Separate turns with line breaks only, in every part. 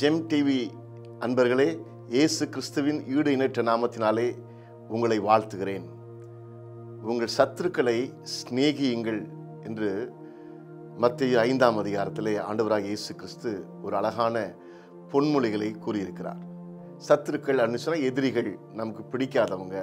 GeM TV அன்பர்களே இயேசு கிறிஸ்துவின் ஈடு இணைற்ற நாமத்தினாலே உங்களை வாழ்த்துகிறேன் உங்கள் சத்துருக்களை சிநேகியுங்கள் என்று மத்திய ஐந்தாம் அதிகாரத்திலே ஆண்டவராக இயேசு கிறிஸ்து ஒரு அழகான பொன்மொழிகளை கூறியிருக்கிறார் சத்துருக்கள் அப்படின்னு சொன்னால் எதிரிகள் நமக்கு பிடிக்காதவங்க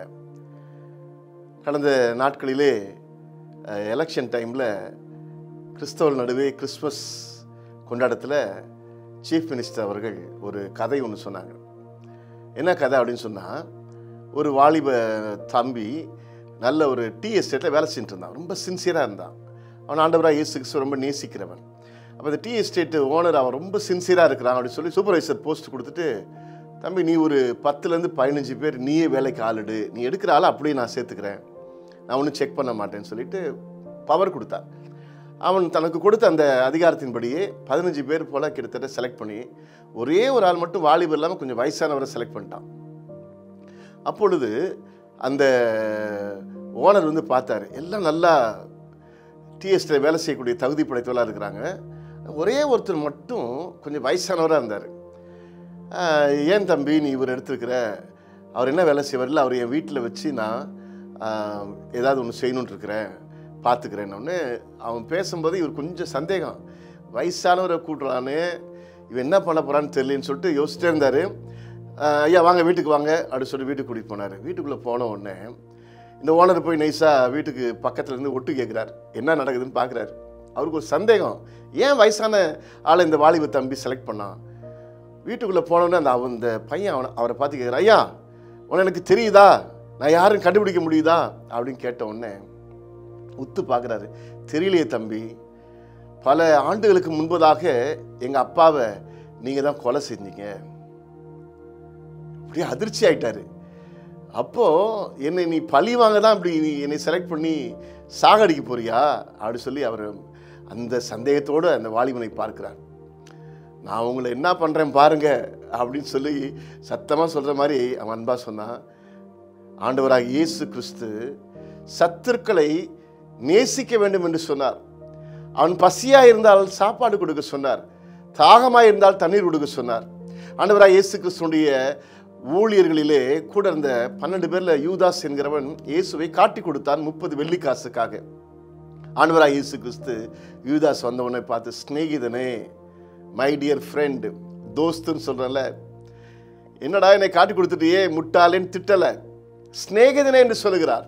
கடந்த நாட்களிலே எலெக்ஷன் டைமில் கிறிஸ்தவர் நடுவே கிறிஸ்மஸ் கொண்டாட்டத்தில் சீஃப் மினிஸ்டர் அவர்கள் ஒரு கதை ஒன்று சொன்னாங்க என்ன கதை அப்படின்னு சொன்னால் ஒரு வாலிப தம்பி நல்ல ஒரு டீ எஸ்டேட்டில் வேலை செஞ்சுட்டு இருந்தான் ரொம்ப சின்சியராக இருந்தான் அவன் ஆண்டவராக இயேசு கிறிஸ்துவ ரொம்ப நேசிக்கிறவன் அப்போ இந்த டீ எஸ்டேட்டு ஓனர் அவன் ரொம்ப சின்சியராக இருக்கிறான் அப்படின்னு சொல்லி சூப்பர்வைசர் போஸ்ட் கொடுத்துட்டு தம்பி நீ ஒரு பத்துலேருந்து பதினஞ்சு பேர் நீயே வேலைக்கு ஆளுடு நீ எடுக்கிற ஆளை அப்படியே நான் சேர்த்துக்கிறேன் நான் ஒன்றும் செக் பண்ண மாட்டேன்னு சொல்லிட்டு பவர் கொடுத்தா அவன் தனக்கு கொடுத்த அந்த அதிகாரத்தின்படியே பதினஞ்சு பேர் போல் கிட்டத்தட்ட செலக்ட் பண்ணி ஒரே ஒரு ஆள் மட்டும் வாலிபர் இல்லாமல் கொஞ்சம் வயசானவரை செலக்ட் பண்ணிட்டான் அப்பொழுது அந்த ஓனர் வந்து பார்த்தாரு எல்லாம் நல்லா டிஎஸ்டில் வேலை செய்யக்கூடிய தகுதி படைத்தவர்களாக இருக்கிறாங்க ஒரே ஒருத்தர் மட்டும் கொஞ்சம் வயசானவராக இருந்தார் ஆஹ், ஏன் தம்பி நீ இவர் எடுத்திருக்கிற அவர் என்ன வேலை செய்வார்ல அவர் என் வீட்டில் வச்சு நான் ஆஹ், ஏதாவது ஒன்று செய்யணும்னு இருக்கிறேன் பார்த்துக்கிறேன்னு அவன் பேசும்போது இவர் கொஞ்சம் சந்தேகம் வயசானவரை கூட்டுறான்னு இவன் என்ன பண்ண போகிறான்னு தெரியலன்னு சொல்லிட்டு யோசிச்சிட்டே இருந்தார் ஐயா வாங்க வீட்டுக்கு வாங்க அப்படின்னு சொல்லி வீட்டுக்கு கூட்டிகிட்டு போனார் வீட்டுக்குள்ளே போன உடனே இந்த ஓனர் போய் நைஸாக வீட்டுக்கு பக்கத்துல இருந்து ஒட்டு கேட்குறாரு என்ன நடக்குதுன்னு பார்க்குறாரு அவருக்கு ஒரு சந்தேகம் ஏன் வயசான ஆளை இந்த வாலிப தம்பி செலக்ட் பண்ணான் வீட்டுக்குள்ளே போனோடனே அந்த அவன் இந்த பையன் அவனை அவரை பார்த்து கேட்குறான் ஐயா உன எனக்கு தெரியுதா நான் யாரும் கண்டுபிடிக்க முடியுதா அப்படின்னு கேட்ட உடனே உத்து பார்க்குறாரு தெரியலையே தம்பி பல ஆண்டுகளுக்கு முன்பதாக எங்கள் அப்பாவை நீங்கள் தான் கொலை செஞ்சீங்க அப்படியே அதிர்ச்சி ஆயிட்டாரு அப்போ என்னை நீ பழி வாங்க தான் இப்படி நீ என்னை செலக்ட் பண்ணி சாகடிக்க போறியா அப்படி சொல்லி அவர் அந்த சந்தேகத்தோடு அந்த வாலிபனை பார்க்கிறார் நான் உங்களை என்ன பண்ணுறேன் பாருங்க அப்படின்னு சொல்லி சத்தமாக சொல்கிற மாதிரி அவன் அன்பா சொன்னான் ஆண்டவராக இயேசு கிறிஸ்து சத்துருக்களை நேசிக்க வேண்டும் என்று சொன்னார் அவன் பசியாக இருந்தால் சாப்பாடு கொடுக்க சொன்னார் தாகமாக இருந்தால் தண்ணீர் கொடுக்க சொன்னார் ஆண்டவராக இயேசு கிறிஸ்துடைய ஊழியர்களிலே கூட இருந்த பன்னெண்டு பேரில் யூதாஸ் என்கிறவன் இயேசுவை காட்டி கொடுத்தான் முப்பது வெள்ளிக்காசுக்காக ஆண்டவராக இயேசு கிறிஸ்து யூதாஸ் வந்தவனை பார்த்து சிநேகிதனே மை டியர் ஃப்ரெண்டு தோஸ்துன்னு சொல்கிறேன்ல என்னடா என்னை காட்டி கொடுத்துட்டியே முட்டாளேன்னு திட்டலை சிநேகிதனே என்று சொல்லுகிறார்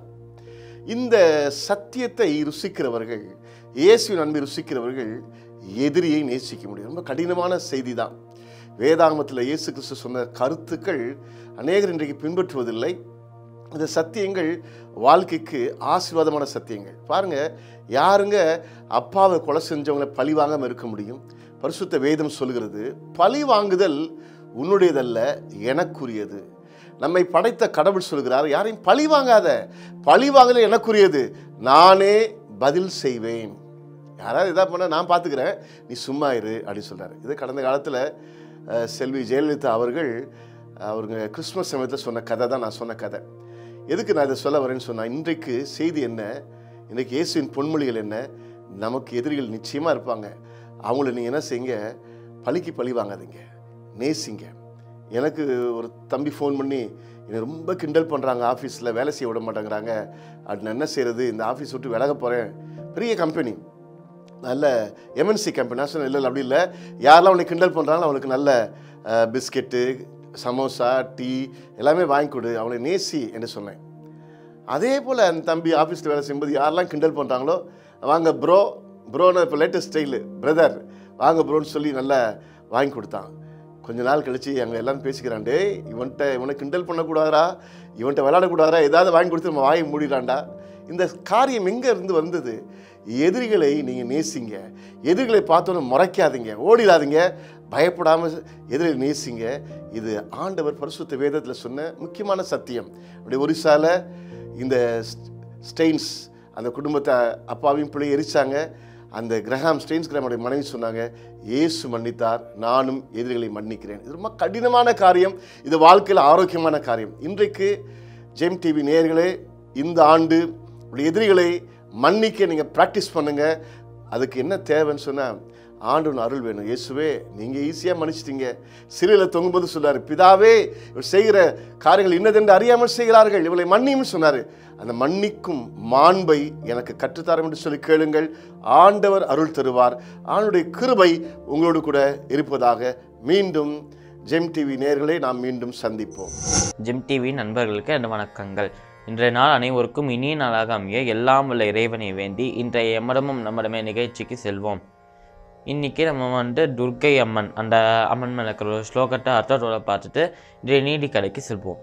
இந்த சத்தியத்தை ருசிக்கிறவர்கள் இயேசுவின் அன்பை ருசிக்கிறவர்கள் எதிரியை நேசிக்க முடியும் ரொம்ப கடினமான செய்தி தான் வேதாகமத்தில் இயேசு கிறிஸ்து சொன்ன கருத்துக்கள் அநேகர் இன்றைக்கு பின்பற்றுவதில்லை இந்த சத்தியங்கள் வாழ்க்கைக்கு ஆசீர்வாதமான சத்தியங்கள் பாருங்க யாருங்க அப்பாவை கொலை செஞ்சவங்களை பழி வாங்காமல் இருக்க முடியும் பரிசுத்த வேதம் சொல்கிறது பழி வாங்குதல் உன்னுடையதல்ல எனக்குரியது நம்மை படைத்த கடவுள் சொல்கிறார் யாரையும் பழி வாங்காத பழி வாங்குதல் எனக்குரியது நானே பதில் செய்வேன் யாராவது இதாக பண்ணால் நான் பார்த்துக்கிறேன் நீ சும்மா இரு அப்படின்னு சொல்கிறாரு இது கடந்த காலத்தில் அஹ், செல்வி ஜெயலலிதா அவர்கள் அவருங்க கிறிஸ்மஸ் சமயத்தில் சொன்ன கதை தான் நான் சொன்ன கதை எதுக்கு நான் இதை சொல்ல வரேன்னு சொன்னால் இன்றைக்கு செய்தி என்ன இன்றைக்கு இயேசுவின் பொன்மொழிகள் என்ன நமக்கு எதிரிகள் நிச்சயமாக இருப்பாங்க அவங்கள நீங்கள் என்ன செய்யுங்க பழிக்கு பழி வாங்காதீங்க நேசிங்க எனக்கு ஒரு தம்பி ஃபோன் பண்ணி என்னை ரொம்ப கிண்டல் பண்ணுறாங்க ஆஃபீஸில் வேலை செய்ய விட மாட்டேங்கிறாங்க அது நான் என்ன செய்கிறது இந்த ஆஃபீஸ் விட்டு விலக போகிறேன் பெரிய கம்பெனி நல்ல எம்என்சி கம்பெனி நான் சொன்னேன் இல்லை இல்லை அப்படி இல்லை யாரெல்லாம் அவனை கிண்டல் பண்ணுறாங்களோ அவனுக்கு நல்ல அஹ், பிஸ்கெட்டு சமோசா டீ எல்லாமே வாங்கி கொடு அவனை நேசி என்று சொன்னேன் அதே போல் அந்த தம்பி ஆஃபீஸில் வேலை செய்யும்போது யாரெல்லாம் கிண்டல் பண்ணுறாங்களோ வாங்க ப்ரோ ப்ரோன்னு இப்போ லேட்டஸ்ட் ஸ்டைலு பிரதர் வாங்க ப்ரோன்னு சொல்லி நல்லா வாங்கி கொடுத்தான் கொஞ்ச நாள் கழிச்சு அங்கே எல்லாரும் பேசிக்கிறான் டேய் இவன்கிட்ட இவனை கிண்டல் பண்ணக்கூடாதா இவன்கிட்ட விளையாடக்கூடாதா ஏதாவது வாங்கி கொடுத்து நம்ம வாங்கி மூடிடாண்டா இந்த காரியம் எங்கே இருந்து வந்தது எதிரிகளை நீங்கள் நேசிங்க எதிரிகளை பார்த்தோன்னு முறைக்காதீங்க ஓடிடாதீங்க பயப்படாமல் எதிரிகளை நேசிங்க இது ஆண்டவர் பரிசுத்த வேதத்தில் சொன்ன முக்கியமான சத்தியம் அப்படி ஒரிசால இந்த ஸ்டெயின்ஸ் அந்த குடும்பத்தை அப்பாவையும் பிள்ளை எரிச்சாங்க அந்த கிரஹாம் ஸ்டெயின்ஸ் கிராமோடைய மனைவி சொன்னாங்க இயேசு மன்னித்தார் நானும் எதிரிகளை மன்னிக்கிறேன் இது ரொம்ப கடினமான காரியம் இது வாழ்க்கையில் ஆரோக்கியமான காரியம் இன்றைக்கு ஜெம் டிவி நேயர்களே இந்த ஆண்டு உங்களுடைய எதிரிகளை மன்னிக்க நீங்கள் ப்ராக்டிஸ் பண்ணுங்கள் அதுக்கு என்ன தேவைன்னு சொன்னால் ஆண்டவன் அருள் வேணும் இயேசுவே நீங்கள் ஈஸியாக மன்னிச்சிட்டீங்க சிறையில் தொங்கும்போது சொன்னார் பிதாவே இவர் செய்கிற காரியங்கள் இன்னதென்று அறியாமல் செய்கிறார்கள் இவளை மன்னியும் சொன்னார் அந்த மன்னிக்கும் மாண்பை எனக்கு கற்றுத்தரும் என்று சொல்லி கேளுங்கள் ஆண்டவர் அருள் தருவார் ஆண்டுடைய கிருபை உங்களோடு கூட இருப்பதாக மீண்டும் ஜெம் டிவி நேயர்களை நாம் மீண்டும் சந்திப்போம்
ஜிம் டிவி நண்பர்களுக்கு எனது வணக்கங்கள் இன்றைய நாள் அனைவருக்கும் இனிய நாளாக அமைய எல்லாம் வல்ல இறைவனை வேண்டி இன்றைய எம்மடமும் நம்மடமே நிகழ்ச்சிக்கு செல்வோம் இன்னைக்கு நம்ம வந்து துர்க்கை அம்மன் அந்த அம்மன் மேலே இருக்கிற ஒரு ஸ்லோகத்தை அர்த்தத்தோட பார்த்துட்டு இன்றைய நீதி கடைக்கு செல்வோம்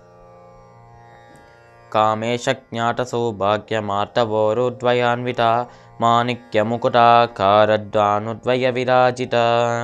காமேஷஜாத சௌபாகியமார்த்தவோருத்வயான்விதா மாணிக்ய முகுடா காரத்வானுத்வய விராஜிதா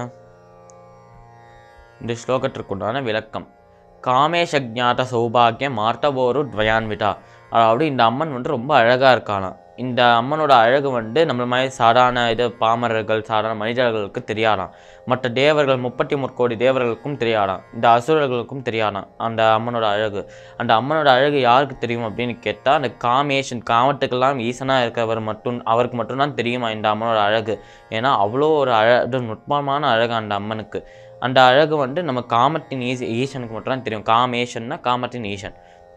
இந்த ஸ்லோகத்திற்குண்டான விளக்கம் காமேஷஜாத சௌபாகியம் மார்த்தவோரு துவயான்விட்டா அதாவது இந்த அம்மன் வந்து ரொம்ப அழகாக இருக்காளாம் இந்த அம்மனோட அழகு வந்து நம்மள மாதிரி சாதாரண இது பாமரர்கள் சாதாரண மனிதர்களுக்கு தெரியாதாம் மற்ற தேவர்கள் முப்பத்தி முற்கோடி தேவர்களுக்கும் தெரியாதாம் இந்த அசுரர்களுக்கும் தெரியாதாம் அந்த அம்மனோட அழகு அந்த அம்மனோட அழகு யாருக்கு தெரியும் அப்படின்னு கேட்டால் அந்த காமேஷன் காமத்துக்கெல்லாம் ஈசனாக இருக்கிறவர் மட்டும் அவருக்கு மட்டும்தான் தெரியுமா இந்த அம்மனோட அழகு ஏன்னா அவ்வளோ ஒரு அழ நுட்பமான அழகு அந்த அம்மனுக்கு அந்த அழகு வந்து நம்ம காமத்தின் ஈஸ் ஈசனுக்கு மட்டும்தான் தெரியும் காமேஷன்னா காமத்தின் ஈசன்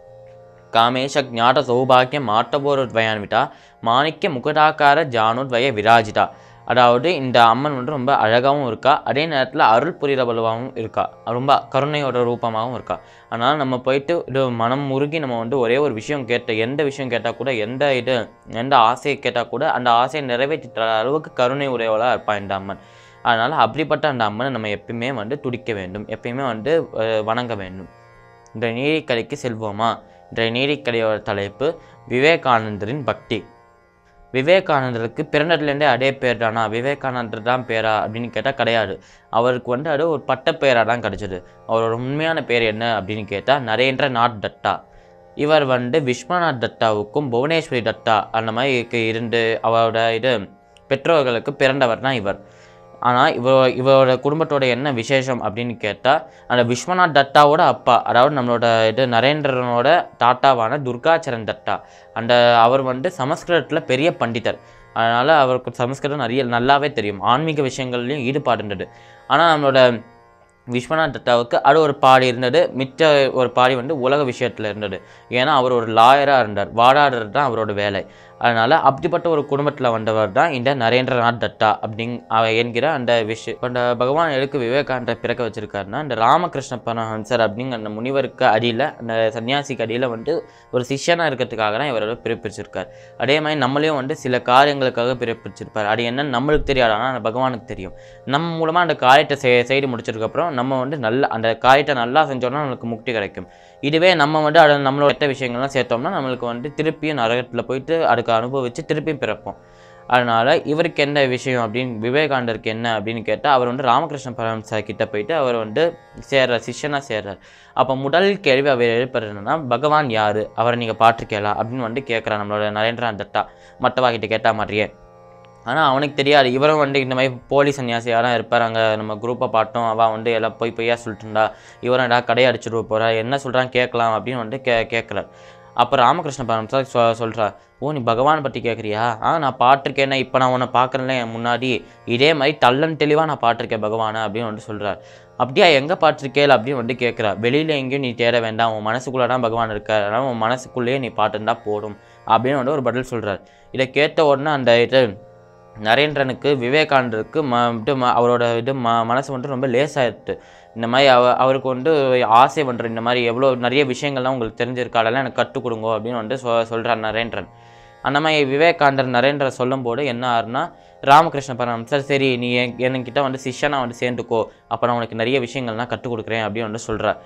காமேஷ ஞாட சௌபாகியம் மாட்டபோருத்வயான்விட்டா மாணிக்க முகடாக்கார ஜானுத்வய விராஜிதா அதாவது இந்த அம்மன் வந்து ரொம்ப அழகாகவும் இருக்கா அதே நேரத்தில் அருள் புரிதபலவாகவும் இருக்கா ரொம்ப கருணையோட ரூபமாகவும் இருக்கா அதனால் நம்ம போயிட்டு இது மனம் முருகி நம்ம வந்து ஒரே ஒரு விஷயம் கேட்ட எந்த விஷயம் கேட்டால் கூட எந்த இது எந்த ஆசையை கேட்டால் கூட அந்த ஆசையை நிறைவேற்றி தர அளவுக்கு கருணை உடையவளாக இருப்பா இந்த அம்மன் அதனால் அப்படிப்பட்ட அந்த அம்மனை நம்ம எப்பயுமே வந்து துடிக்க வேண்டும் எப்பயுமே வந்து அஹ், வணங்க வேண்டும் இந்த நீதிக்கடைக்கு செல்வோமா இன்றைய நீதிக்கடையோட தலைப்பு விவேகானந்தரின் பக்தி விவேகானந்தருக்கு பிறந்ததுலேருந்தே அதே பேர் தானா விவேகானந்தர் தான் பேரா அப்படின்னு கேட்டால் கிடையாது அவருக்கு வந்து அது ஒரு பட்ட பேராக தான் கிடச்சிது அவரோட உண்மையான பேர் என்ன அப்படின்னு கேட்டால் நரேந்திரநாத் தட்டா இவர் வந்து விஸ்வநாத் தட்டாவுக்கும் புவனேஸ்வரி தட்டா அந்த மாதிரி இருக்கு- இருந்து அவரோட இது பெற்றோர்களுக்கு பிறந்தவர் தான் இவர் ஆனால் இவ இவரோட குடும்பத்தோட என்ன விசேஷம் அப்படின்னு கேட்டால் அந்த விஸ்வநாத் தட்டாவோட அப்பா அதாவது நம்மளோட இது நரேந்திரனோட தாத்தாவான துர்காச்சரன் தட்டா அந்த அவர் வந்து சமஸ்கிருதத்தில் பெரிய பண்டிதர் அதனால் அவருக்கு சமஸ்கிருதம் நிறைய நல்லாவே தெரியும் ஆன்மீக விஷயங்கள்லையும் ஈடுபாடு இருந்தது ஆனால் நம்மளோட விஸ்வநாத் தத்தாவுக்கு அது ஒரு பாடி இருந்தது மிச்ச ஒரு பாடி வந்து உலக விஷயத்தில் இருந்தது ஏன்னா அவர் ஒரு லாயராக இருந்தார் வாடாடுறது தான் அவரோட வேலை அதனால் அப்படிப்பட்ட ஒரு குடும்பத்தில் வந்தவர் தான் இந்த நரேந்திரநாத் தத்தா அப்படிங் அவ- என்கிற அந்த விஷயம் அந்த பகவான் எதுக்கு விவேகானந்தர் பிறக்க வச்சிருக்காருன்னா இந்த ராமகிருஷ்ண பரமஹம்சர் அப்படிங்கிற அந்த முனிவருக்கு அடியில் அந்த சன்னியாசிக்கு அடியில் வந்து ஒரு சிஷ்யனாக இருக்கிறதுக்காக தான் இவரோட பிறப்பிச்சிருக்கார் அதே மாதிரி நம்மளையும் வந்து சில காரியங்களுக்காக பிறப்பிச்சிருப்பார் அது என்னன்னு நம்மளுக்கு தெரியாது ஆனால் அந்த பகவானுக்கு தெரியும் நம்ம மூலமாக அந்த காரியத்தை செய் செய்து முடிச்சதுக்கப்புறம் நம்ம வந்து நல்ல அந்த காரியத்தை நல்லா செஞ்சோம்னா நம்மளுக்கு முக்தி கிடைக்கும் இதுவே நம்ம வந்து அதை நம்மளோட கெட்ட விஷயங்கள்லாம் சேர்த்தோம்னா நம்மளுக்கு வந்து திருப்பியும் நரகத்தில் போயிட்டு அதுக்கு அனுபவித்து திருப்பியும் பிறப்போம் அதனால் இவருக்கு என்ன விஷயம் அப்படின்னு விவேகானந்தருக்கு என்ன அப்படின்னு கேட்டால் அவர் வந்து ராமகிருஷ்ண பரமஹம்சர் கிட்ட போயிட்டு அவர் வந்து சேர்றார் சிஷ்யனாக சேர்றார் அப்போ முதல் கேள்வி அவர் எழுப்புறது என்னன்னா பகவான் யார் அவரை நீங்கள் பார்த்துருக்கலா அப்படின்னு வந்து கேட்குறான் நம்மளோட நரேந்திரநாத் தத்தா மற்றவா கிட்ட கேட்டால் மாதிரியே ஆனால் அவனுக்கு தெரியாது இவரும் வந்து இந்த மாதிரி போலி சன்னியாசி யாரும் இருப்பார் அங்கே நம்ம குரூப்பை பார்த்தோம் அவள் வந்து எல்லாம் போய் பொய்யா சொல்லிட்டு இருந்தா இவரும் ஏதாவது கடையை அடிச்சுட்டு போகிறா என்ன சொல்கிறான் கேட்கலாம் அப்படின்னு வந்து கே கேட்குறார் அப்போ ராமகிருஷ்ண பரமசார் சொ சொல்கிறா ஓ நீ பகவானை பற்றி கேட்குறியா ஆ நான் பாட்டிருக்கேனே இப்போ நான் உன்னை பார்க்குறேன்ல என் முன்னாடி இதே மாதிரி தள்ளன் தெளிவாக நான் பாட்டிருக்கேன் பகவானை அப்படின்னு வந்து சொல்கிறார் அப்படியா எங்கே பாட்டிருக்கேல் அப்படின்னு வந்து கேட்குறா வெளியில் எங்கேயும் நீ தேட வேண்டாம் உன் மனசுக்குள்ளே தான் பகவான் இருக்கார் அதனால் உன் மனசுக்குள்ளேயே நீ பாட்டுருந்தா போதும் அப்படின்னு வந்து ஒரு பதில் சொல்கிறார் இதை கேட்ட உடனே அந்த இது நரேந்திரனுக்கு விவேகானந்தருக்கு ம இது ம அவரோட இது ம மனசு வந்து ரொம்ப லேசாயிடுது இந்த மாதிரி அவ அவருக்கு வந்து ஆசை பண்ணுற இந்த மாதிரி எவ்வளோ நிறைய விஷயங்கள்லாம் உங்களுக்கு தெரிஞ்சிருக்கு அதெல்லாம் எனக்கு கற்றுக் கொடுங்க அப்படின்னு வந்து சொ சொல்கிறார் நரேந்திரன் அந்த மாதிரி விவேகானந்தர் நரேந்திரன் சொல்லும்போது என்ன ஆறுனா ராமகிருஷ்ண பரமஹம்சர் சரி நீ என் என்கிட்ட வந்து சிஷ்யனா வந்து சேர்ந்துக்கோ அப்போ நான் உனக்கு நிறைய விஷயங்கள்லாம் கற்றுக் கொடுக்குறேன் அப்படின்னு வந்து சொல்கிறார்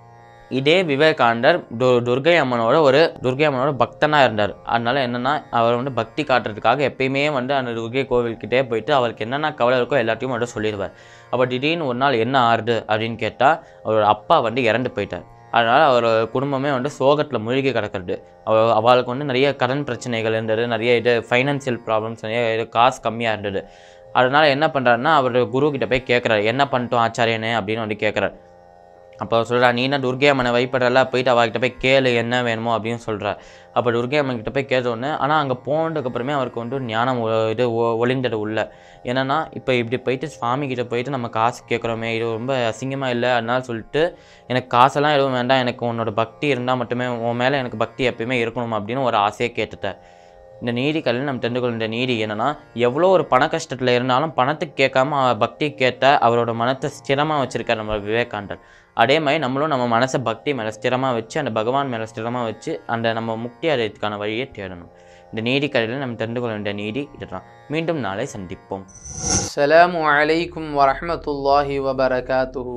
இதே விவேகானந்தர் து துர்கை அம்மனோட ஒரு துர்கை அம்மனோட பக்தனாக இருந்தார் அதனால என்னென்னா அவர் வந்து பக்தி காட்டுறதுக்காக எப்பயுமே வந்து அந்த துர்கை கோவில்கிட்டே போயிட்டு அவருக்கு என்னென்ன கவலை இருக்கோ எல்லாத்தையும் வந்து சொல்லிடுவார் அப்போ திடீர்னு ஒரு நாள் என்ன ஆறுது அப்படின்னு கேட்டால் அவரோட அப்பா வந்து இறந்து போயிட்டார் அதனால் அவர் குடும்பமே வந்து சோகத்தில் மூழ்கி கிடக்கிறது அவ அவளுக்கு வந்து நிறைய கடன் பிரச்சனைகள் இருந்தது நிறைய இது ஃபைனான்சியல் ப்ராப்ளம்ஸ் நிறைய இது காசு கம்மியாக இருந்தது அதனால் என்ன பண்ணுறாருன்னா அவர் குரு கிட்ட போய் கேட்குறாரு என்ன பண்ணிட்டோம் ஆச்சாரியனே அப்படின்னு வந்து கேட்குறாரு அப்போ சொல்கிறா நீ என்ன துர்கை அம்மனை வைப்படுறல போயிட்டு அவகிட்ட போய் கேளு என்ன வேணுமோ அப்படின்னு சொல்கிறா அப்போ துர்கை அம்மன் கிட்ட போய் கேட்டோன்னே ஆனால் அங்கே போனதுக்கப்புறமே அவருக்கு வந்து ஒரு ஞானம் ஒ- இது ஒ- ஒளிந்தது உள்ள என்னன்னா இப்போ இப்படி போயிட்டு சுவாமி கிட்ட போயிட்டு நம்ம காசு கேட்குறோமே இது ரொம்ப அசிங்கமாக இல்லை அதனால சொல்லிட்டு எனக்கு காசெல்லாம் எதுவும் வேண்டாம் எனக்கு உன்னோட பக்தி இருந்தால் மட்டுமே உன் மேலே எனக்கு பக்தி எப்பயுமே இருக்கணும் அப்படின்னு ஒரு ஆசையை கேட்டுட்டேன் இந்த நீதி கல்வி நம்ம தெரிந்து கொள்ள இந்த நீதி என்னன்னா எவ்வளோ ஒரு பண கஷ்டத்தில் இருந்தாலும் பணத்துக்கு கேட்காம அவ பக்தி கேட்ட அவரோட மனத்தை ஸ்திரமாக வச்சிருக்கார் நம்ம விவேகானந்தர் அதே மாதிரி நம்மளும் நம்ம மனசை பக்தி மேலே ஸ்திரமாக வச்சு அந்த பகவான் மேலே ஸ்திரமாக வச்சு அந்த நம்ம முக்தி அடையறதுக்கான வழியை தேடணும் இந்த நீதி கல்வியில் நம்ம தெரிந்து கொள்ள வேண்டிய நீதி இதுதான் மீண்டும் நாளை சந்திப்போம்
السلام عليكم ورحمة الله وبركاته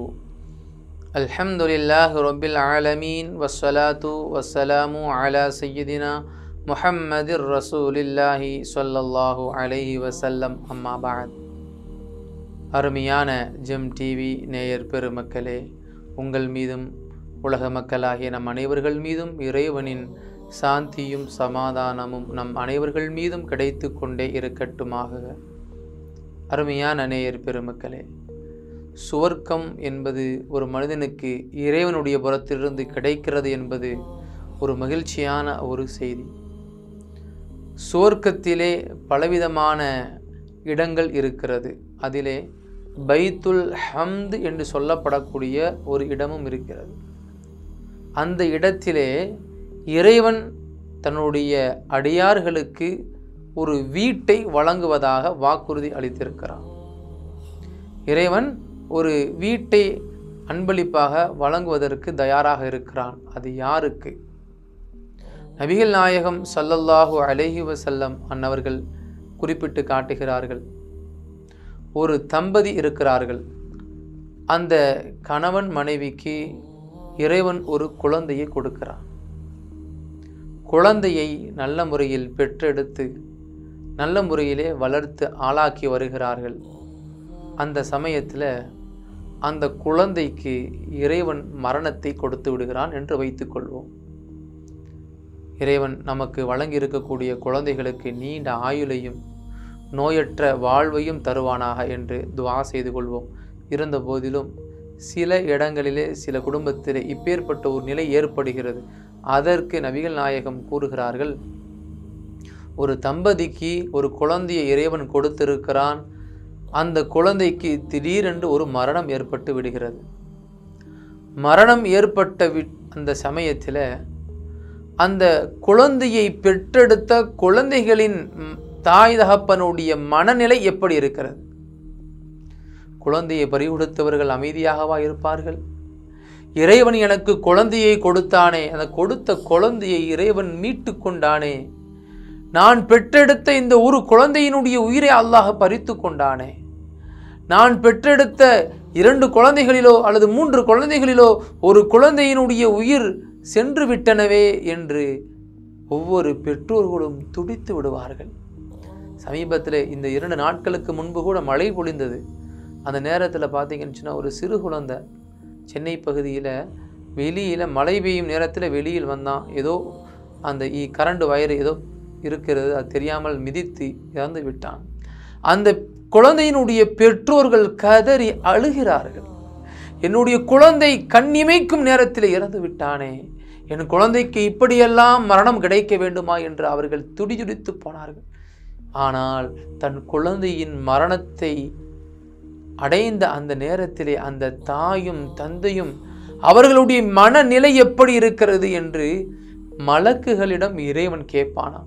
الحمد لله رب العالمين والصلاة والسلام على سيدنا محمد رسول الله صلى الله عليه وسلم أما بعد அருமையான ஜெம் டிவி நேயர் பெருமக்களே உங்கள் மீதும் உலக மக்களாகிய நம் அனைவர்கள் மீதும் இறைவனின் சாந்தியும் சமாதானமும் நம் அனைவர்கள் மீதும் கிடைத்து கொண்டே இருக்கட்டுமாக அருமையான நேயர் பெருமக்களே சுவர்க்கம் என்பது ஒரு மனிதனுக்கு இறைவனுடைய புறத்திலிருந்து கிடைக்கிறது என்பது ஒரு மகிழ்ச்சியான ஒரு செய்தி சுவர்க்கத்திலே பலவிதமான இடங்கள் இருக்கிறது அதிலே பைத்துல் ஹம்து என்று சொல்லப்படக்கூடிய ஒரு இடமும் இருக்கிறது அந்த இடத்திலே இறைவன் தன்னுடைய அடியார்களுக்கு ஒரு வீட்டை வழங்குவதாக வாக்குறுதி அளித்திருக்கிறான் இறைவன் ஒரு வீட்டை அன்பளிப்பாக வழங்குவதற்கு தயாராக இருக்கிறான் அது யாருக்கு நபிகள் நாயகம் ஸல்லல்லாஹு அலைஹி வஸல்லம் அன்னவர்கள் குறிப்பிட்டு காட்டுகிறார்கள் ஒரு தம்பதி இருக்கிறார்கள் அந்த கணவன் மனைவிக்கு இறைவன் ஒரு குழந்தையை கொடுக்கிறான் குழந்தையை நல்ல முறையில் பெற்றெடுத்து நல்ல முறையிலே வளர்த்து ஆளாக்கி வருகிறார்கள் அந்த சமயத்தில் அந்த குழந்தைக்கு இறைவன் மரணத்தை கொடுத்து விடுகிறான் என்று வைத்துக்கொள்வோம் இறைவன் நமக்கு வழங்கி இருக்கக்கூடிய குழந்தைகளுக்கு நீண்ட ஆயுளையும் நோயற்ற வாழ்வையும் தருவானாக என்று துவா செய்து கொள்வோம் இருந்த போதிலும் சில இடங்களிலே சில குடும்பத்திலே இப்பேற்பட்ட ஒரு நிலை ஏற்படுகிறது அதற்கு நபிகள் நாயகம் கூறுகிறார்கள் ஒரு தம்பதிக்கு ஒரு குழந்தையை இறைவன் கொடுத்திருக்கிறான் அந்த குழந்தைக்கு திடீரென்று ஒரு மரணம் ஏற்பட்டு விடுகிறது மரணம் ஏற்பட்ட வி அந்த சமயத்தில் அந்த குழந்தையை பெற்றெடுத்த குழந்தைகளின் ம், தாய் தகப்பனுடைய மனநிலை எப்படி இருக்கிறது குழந்தையை பறிகொடுத்தவர்கள் அமைதியாகவா இருப்பார்கள் இறைவன் எனக்கு குழந்தையை கொடுத்தானே அந்த கொடுத்த குழந்தையை இறைவன் மீட்டு கொண்டானே நான் பெற்றெடுத்த இந்த ஒரு குழந்தையினுடைய உயிரை அல்லாஹ் பறித்து கொண்டானே நான் பெற்றெடுத்த இரண்டு குழந்தைகளிலோ அல்லது மூன்று குழந்தைகளிலோ ஒரு குழந்தையினுடைய உயிர் சென்று விட்டனவே என்று ஒவ்வொரு பெற்றோர்களும் துடித்து விடுவார்கள் சமீபத்தில் இந்த இரண்டு நாட்களுக்கு முன்பு கூட மழை பொழிந்தது அந்த நேரத்தில் பார்த்தீங்கன்னு சொன்னா ஒரு சிறு குழந்தை சென்னை பகுதியில் வெளியில் மழை பெய்யும் நேரத்தில் வெளியில் வந்தான் ஏதோ அந்த இ கரண்ட் வயர் ஏதோ இருக்கிறது அது தெரியாமல் மிதித்து இறந்து விட்டான் அந்த குழந்தையினுடைய பெற்றோர்கள் கதறி அழுகிறார்கள் என்னுடைய குழந்தை கண்ணிமைக்கும் நேரத்தில் இறந்து விட்டானே என் குழந்தைக்கு இப்படியெல்லாம் மரணம் கிடைக்க வேண்டுமா என்று அவர்கள் துடிதுடித்து போனார்கள் ஆனால் தன் குழந்தையின் மரணத்தை அடைந்த அந்த நேரத்திலே அந்த தாயும் தந்தையும் அவர்களுடைய மனநிலை எப்படி இருக்கிறது என்று மலக்குகளிடம் இறைவன் கேட்பானாம்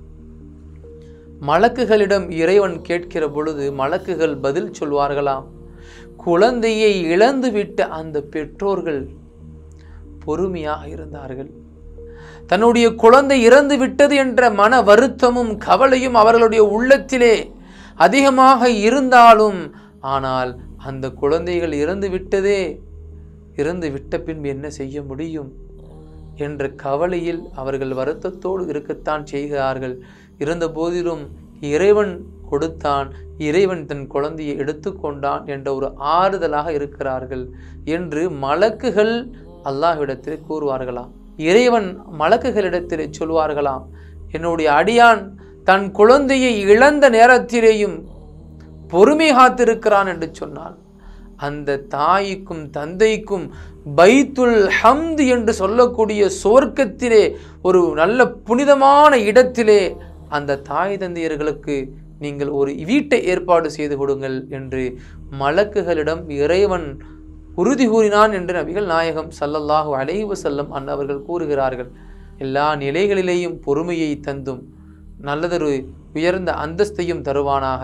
மலக்குகளிடம் இறைவன் கேட்கிற பொழுது மலக்குகள் பதில் சொல்வார்களாம் குழந்தையை இழந்துவிட்ட அந்த பெற்றோர்கள் பொறுமையாக இருந்தார்கள் தன்னுடைய குழந்தை இறந்து விட்டது என்ற மன வருத்தமும் கவலையும் அவர்களுடைய உள்ளத்திலே அதிகமாக இருந்தாலும் ஆனால் அந்த குழந்தைகள் இறந்து விட்டதே இறந்து விட்ட பின்பு என்ன செய்ய முடியும் என்ற கவலையில் அவர்கள் வருத்தத்தோடு இருக்கத்தான் செய்கிறார்கள் இருந்த போதிலும் இறைவன் கொடுத்தான் இறைவன் தன் குழந்தையை எடுத்துக்கொண்டான் என்ற ஒரு ஆறுதலாக இருக்கிறார்கள் என்று மலக்குகள் அல்லாஹ்விடத்தில் கூறுவார்களாம் இறைவன் மலக்குகளிடத்தில் சொல்வார்களாம் என்னுடைய அடியான் தன் குழந்தையை இழந்த நேரத்திலேயும் பொறுமை காத்திருக்கிறான் என்று சொன்னான் அந்த தாய்க்கும் தந்தைக்கும் பைத்துல் ஹம்து என்று சொல்லக்கூடிய சுவர்க்கத்திலே ஒரு நல்ல புனிதமான இடத்திலே அந்த தாய் தந்தையர்களுக்கு நீங்கள் ஒரு வீட்டை ஏற்பாடு செய்து கொடுங்கள் என்று மலக்குகளிடம் இறைவன் உறுதி கூறினான் என்று நபிகள் நாயகம் ஸல்லல்லாஹு அலைஹி வஸல்லம் அன்னவர்கள் கூறுகிறார்கள் எல்லா நிலைகளிலேயும் பொறுமையை தந்தும் நல்லதொரு உயர்ந்த அந்தஸ்தையும் தருவானாக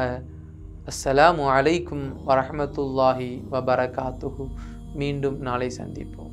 அஸ்ஸலாமு அலைக்கும் வரஹ்மத்துல்லாஹி வபரகாத்துஹு மீண்டும் நாளை சந்திப்போம்